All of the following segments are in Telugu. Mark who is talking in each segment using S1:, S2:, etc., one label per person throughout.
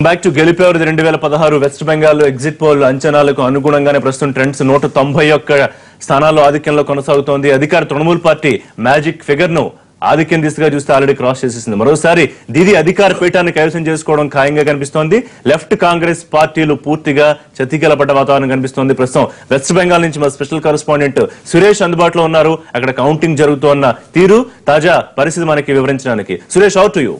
S1: బ్యాక్ టు గెలిపేవారు రెండు వేల పదహారు వెస్ట్ బెంగాల్ ఎగ్జిట్ పోల్ అంచనాలకు అనుగుణంగానే ప్రస్తుతం ట్రెండ్స్ నూట తొంభై ఒక్క స్థానాల్లో ఆధిక్యంలో కొనసాగుతోంది అధికార తృణమూల్ పార్టీ మ్యాజిక్ ఫిగర్ ను ఆధిక్యం దిశగా చూస్తే ఆల్రెడీ క్రాస్ చేసేసింది మరోసారి దీది అధికార పీఠాన్ని కైవసం చేసుకోవడం ఖాయంగా కనిపిస్తోంది లెఫ్ట్ కాంగ్రెస్ పార్టీలు పూర్తిగా చతికిలపడ్డ వాతావరణం కనిపిస్తోంది ప్రస్తుతం వెస్ట్ బెంగాల్ నుంచి మా స్పెషల్ కరెస్పాండెంట్ సురేష్ అందుబాటులో ఉన్నారు అక్కడ కౌంటింగ్ జరుగుతోన్న తీరు తాజా పరిస్థితి మనకి వివరించడానికి సురేష్ అవుట్ టు యూ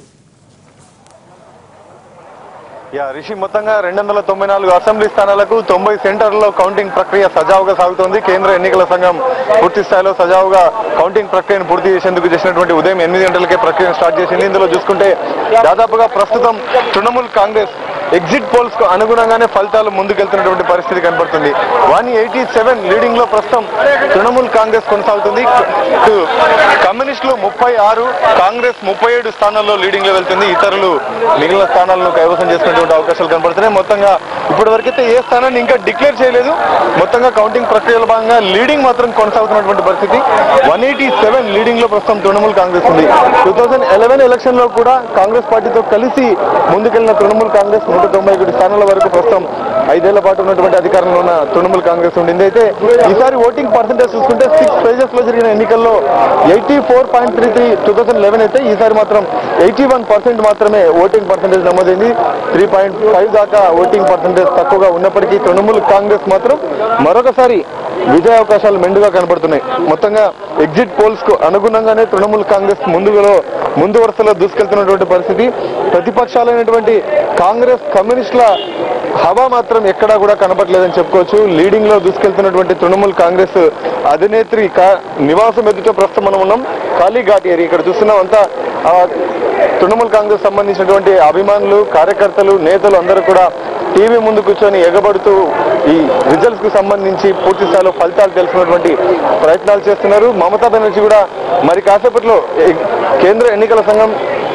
S2: యా రిషి మొత్తంగా రెండు వందల తొంభై నాలుగు అసెంబ్లీ స్థానాలకు తొంభై సెంటర్లలో కౌంటింగ్ ప్రక్రియ సజావుగా సాగుతోంది కేంద్ర ఎన్నికల సంఘం పూర్తి స్థాయిలో సజావుగా కౌంటింగ్ ప్రక్రియను పూర్తి చేసేందుకు చేసినటువంటి ఉదయం ఎనిమిది గంటలకే ప్రక్రియను స్టార్ట్ చేసింది ఇందులో చూసుకుంటే దాదాపుగా ప్రస్తుతం తృణమూల్ కాంగ్రెస్ ఎగ్జిట్ పోల్స్ కు అనుగుణంగానే ఫలితాలు ముందుకెళ్తున్నటువంటి పరిస్థితి కనబడుతుంది వన్ ఎయిటీ సెవెన్ లీడింగ్ లో ప్రస్తుతం తృణమూల్ కాంగ్రెస్ కొనసాగుతుంది కు- కమ్యూనిస్టులు ముప్పై ఆరు కాంగ్రెస్ ముప్పై ఏడు స్థానాల్లో లీడింగ్ లో వెళ్తుంది ఇతరులు మిగిలిన స్థానాలను కైవసం చేసుకునేటువంటి అవకాశాలు కనబడుతున్నాయి మొత్తంగా ఇప్పటి వరకైతే ఏ స్థానాన్ని ఇంకా డిక్లేర్ చేయలేదు మొత్తంగా కౌంటింగ్ ప్రక్రియలో భాగంగా లీడింగ్ మాత్రం కొనసాగుతున్నటువంటి పరిస్థితి వన్ ఎయిటీ సెవెన్ లీడింగ్ లో ప్రస్తుతం తృణమూల్ కాంగ్రెస్ ఉంది టూ థౌజండ్ ఎలెవెన్ ఎలక్షన్ లో కూడా కాంగ్రెస్ పార్టీతో కలిసి ముందుకెళ్లిన తృణమూల్ కాంగ్రెస్ నూట తొంభై ఒకటి స్థానాల వరకు ప్రస్తుతం ఐదేళ్ల పాటు ఉన్నటువంటి అధికారంలో ఉన్న తృణమూల్ కాంగ్రెస్ ఉండింది అయితే ఈసారి ఓటింగ్ పర్సెంటేజ్ చూసుకుంటే సిక్స్ ఫేజెస్ లో జరిగిన ఎన్నికల్లో eighty four point three three two thousand eleven అయితే ఈసారి మాత్రం ఎయిటీ వన్ పర్సెంట్ మాత్రమే ఓటింగ్ పర్సెంటేజ్ నమోదైంది త్రీ పాయింట్ ఫైవ్ దాకా ఓటింగ్ పర్సెంటేజ్ తక్కువగా ఉన్నప్పటికీ తృణమూల్ కాంగ్రెస్ మాత్రం మరొకసారి విజయ అవకాశాలు మెండుగా కనబడుతున్నాయి మొత్తంగా ఎగ్జిట్ పోల్స్ కు అనుగుణంగానే తృణమూల్ కాంగ్రెస్ ముందులో ముందు వరుసలో దూసుకెళ్తున్నటువంటి పరిస్థితి ప్రతిపక్షాలైనటువంటి కాంగ్రెస్ కమ్యూనిస్టుల హవా మాత్రం ఎక్కడా కూడా కనపట్లేదని చెప్పుకోవచ్చు లీడింగ్ లో దూసుకెళ్తున్నటువంటి తృణమూల్ కాంగ్రెస్ అధినేత్రి కా- నివాసం ఎదుట ప్రస్తుతం మనం ఉన్నాం కాళీఘాట్ ఏరియా ఇక్కడ చూస్తున్నాం అంతా ఆ, తృణమూల్ కాంగ్రెస్ సంబంధించినటువంటి అభిమానులు కార్యకర్తలు నేతలు అందరూ కూడా టీవీ ముందు కూర్చొని ఎగబడుతూ ఈ రిజల్ట్స్ కు సంబంధించి పూర్తి స్థాయిలో ఫలితాలు తెలుసుకున్నటువంటి ప్రయత్నాలు చేస్తున్నారు మమతా బెనర్జీ కూడా మరి కాసేపట్లో ఈ కేంద్ర ఎన్నికల సంఘం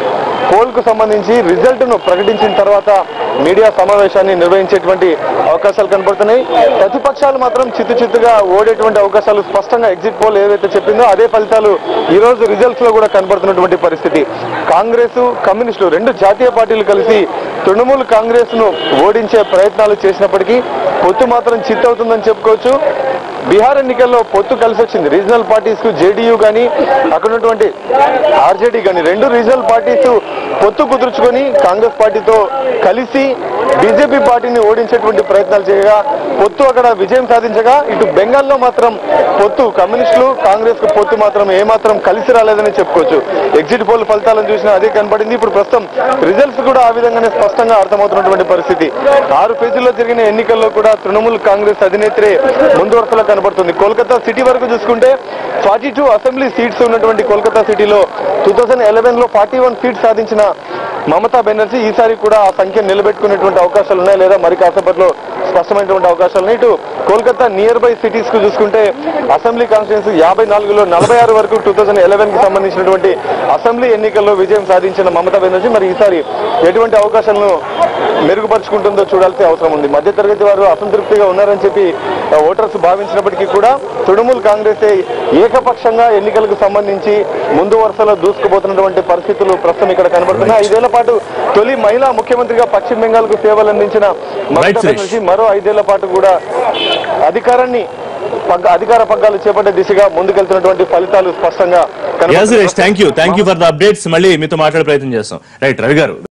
S2: పోల్ కు సంబంధించి రిజల్ట్ ను ప్రకటించిన తర్వాత మీడియా సమావేశాన్ని నిర్వహించేటువంటి అవకాశాలు కనబడుతున్నాయి ప్రతిపక్షాలు మాత్రం చిత్తు చిత్తుగా ఓడేటువంటి అవకాశాలు స్పష్టంగా ఎగ్జిట్ పోల్ ఏదైతే చెప్పిందో అదే ఫలితాలు ఈ రోజు రిజల్ట్స్ లో కూడా కనబడుతున్నటువంటి పరిస్థితి కాంగ్రెస్ కమ్యూనిస్టులు రెండు జాతీయ పార్టీలు కలిసి తృణమూల్ కాంగ్రెస్ ను ఓడించే ప్రయత్నాలు చేసినప్పటికీ పొత్తు మాత్రం చిత్తవుతుందని చెప్పుకోవచ్చు బీహార్ ఎన్నికల్లో పొత్తు కలిసి వచ్చింది రీజనల్ పార్టీస్ కు జేడీయూ కానీ అక్కడ ఉన్నటువంటి ఆర్జేడీ కానీ రెండు రీజనల్ పార్టీస్ పొత్తు కుదుర్చుకొని కాంగ్రెస్ పార్టీతో కలిసి బీజేపీ పార్టీని ఓడించేటువంటి ప్రయత్నాలు చేయగా పొత్తు అక్కడ విజయం సాధించగా ఇటు బెంగాల్లో మాత్రం పొత్తు కమ్యూనిస్టులు కాంగ్రెస్ కు పొత్తు మాత్రం ఏమాత్రం కలిసి రాలేదని చెప్పుకోవచ్చు ఎగ్జిట్ పోల్ ఫలితాలను చూసినా అదే కనబడింది ఇప్పుడు ప్రస్తుతం రిజల్ట్స్ కూడా ఆ విధంగానే స్పష్టంగా అర్థమవుతున్నటువంటి పరిస్థితి ఆరు ఫేజీల్లో జరిగిన ఎన్నికల్లో కూడా తృణమూల్ కాంగ్రెస్ అధినేత్రే ముందు వరుసలో కనబడుతుంది కోల్కతా సిటీ వరకు చూసుకుంటే ఫార్టీ టూ అసెంబ్లీ సీట్స్ ఉన్నటువంటి కోల్కతా సిటీలో టూ థౌజండ్ ఎలెవెన్ లో ఫార్టీ వన్ సీట్స్ సాధించిన మమతా బెనర్జీ ఈసారి కూడా ఆ సంఖ్య నిలబెట్టుకునేటువంటి అవకాశాలు ఉన్నాయి లేదా మరి కాసేపట్లో స్పష్టమైనటువంటి అవకాశాలు ఉన్నాయి ఇటు కోల్కతా నియర్ బై సిటీస్ కు చూసుకుంటే అసెంబ్లీ కాన్స్టిట్యూన్సీ యాభై నాలుగులో నలభై ఆరు వరకు టూ థౌజండ్ ఎలెవెన్ కి సంబంధించినటువంటి అసెంబ్లీ ఎన్నికల్లో విజయం సాధించిన మమతా బెనర్జీ మరి ఈసారి ఎటువంటి అవకాశాలను మెరుగుపరుచుకుంటుందో చూడాల్సిన అవసరం ఉంది మధ్యతరగతి వారు అసంతృప్తిగా ఉన్నారని చెప్పి ఆ, ఓటర్స్ భావించినప్పటికీ కూడా తృణమూల్ కాంగ్రెస్ ఏకపక్షంగా ఎన్నికలకు సంబంధించి ముందు వరుసలో దూసుకుపోతున్నటువంటి పరిస్థితులు ప్రస్తుతం ఇక్కడ కనబడుతున్నాయి ఐదేళ్ల పాటు తొలి మహిళా ముఖ్యమంత్రిగా పశ్చిమ బెంగాల్ కు సేవలు అందించిన మమతా
S1: Right, Suresh.
S2: బెనర్జీ మరో ఐదేళ్ల పాటు కూడా అధికారాన్ని పగ్గ అధికార పగ్గాలు చేపట్టే దిశగా ముందుకెళ్తున్నటువంటి ఫలితాలు స్పష్టంగా
S1: యా సురేష్
S2: కనబడుతున్నాయి.
S1: Thank you thank you for the updates మళ్ళీ మీతో మాట్లాడే ప్రయత్నం చేస్తాం రైట్ రవి గారు